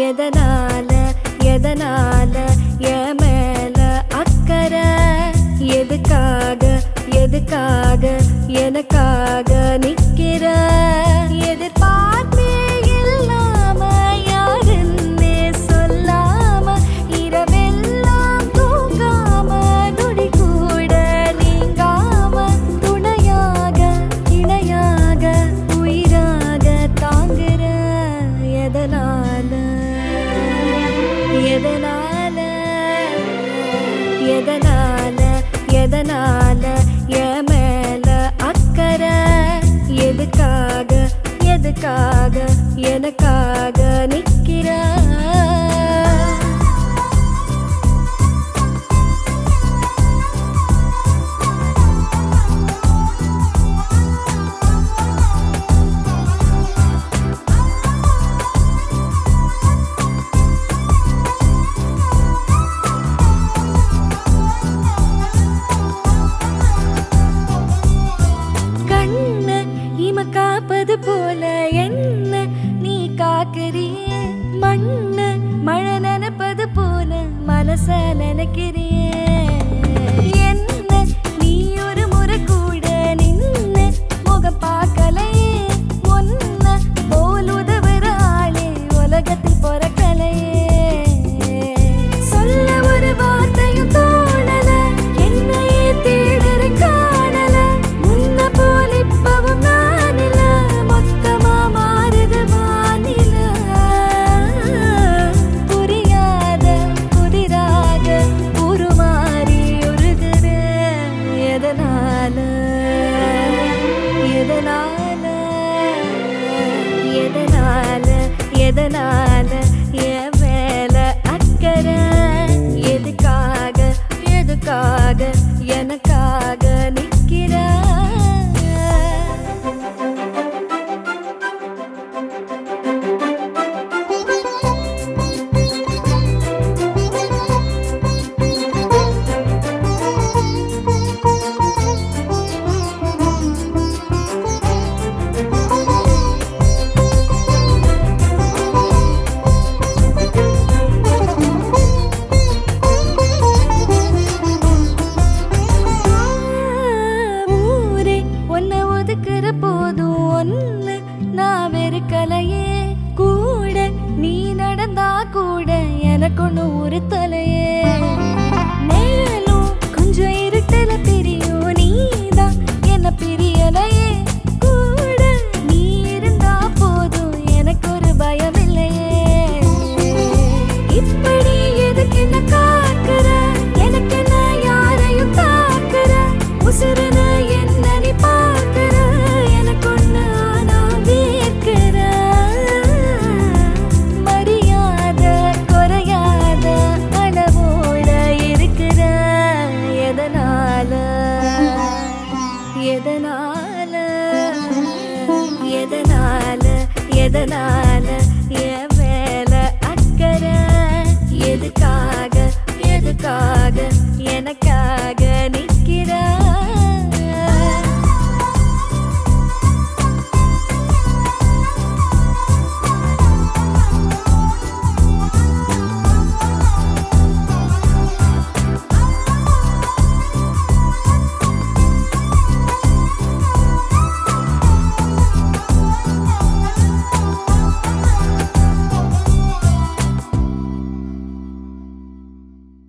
எதனால எதனால என் மேல அக்கறை எதுக்காக எதுக்காக எனக்காக நிக்கிற எதிர்பார்ப்பே இல்லாம யாருன்னே சொல்லாம இரவெல்லாம் தூங்காம நொடி கூட நீங்காம துணையாக இணையாக உயிராக தாங்குற எதனால எதனால எதனால எதனால என் மேல அக்கறை எதுக்காக எதுக்காக எனக்காக நிக்கிற கண்ண இம காப்பது போல என்ன நீ காக்குறிய மண்ண மழை நினைப்பது போல மனச நினைக்கிறிய என்ன நீ ஒரு முறை கூட நின்னு முகம் பார்க்கலையே ஒன்ன போல் உதவுற ஆளே உலகத்தில் பிறக்கலையே சொல்ல ஒரு வார்த்தையும் தோணல என்னையே தேடுற காணல முன்ன போல் இப்பவும் நான் இல்ல மொத்தமா மாறுது வானில புரியாத புதிராக உருமாறி உருகுற எதனால எதனால எதனால எதனால என் மேல அக்கறை எதுக்காக எதுக்காக எனக்காக நிக்கிற ஊரே உன்னை ஒதுக்குற போதும் ஒன்னு நான் வெறுக்கலையே கூட நீ நடந்தா கூட எனக்கு ஒண்ணு உறுத்தலையே மேலும் கொஞ்சம் இருட்டல பிரியும் நீதான் என்ன பிரியலையே கூட நீ இருந்தா போதும் எனக்கு ஒரு பயம் இல்லையே இப்படி எதுக்கு என்ன காக்குற எனக்கு என்ன யாரையும் தாக்குற உசுரன என்ன நீ பார்க்கிற எனக்கு ஒண்ணு ஆனா வேர்க்கிற மரியாத குறையாத அளவோட இருக்கிற எதனால எதனால எதனால எதனால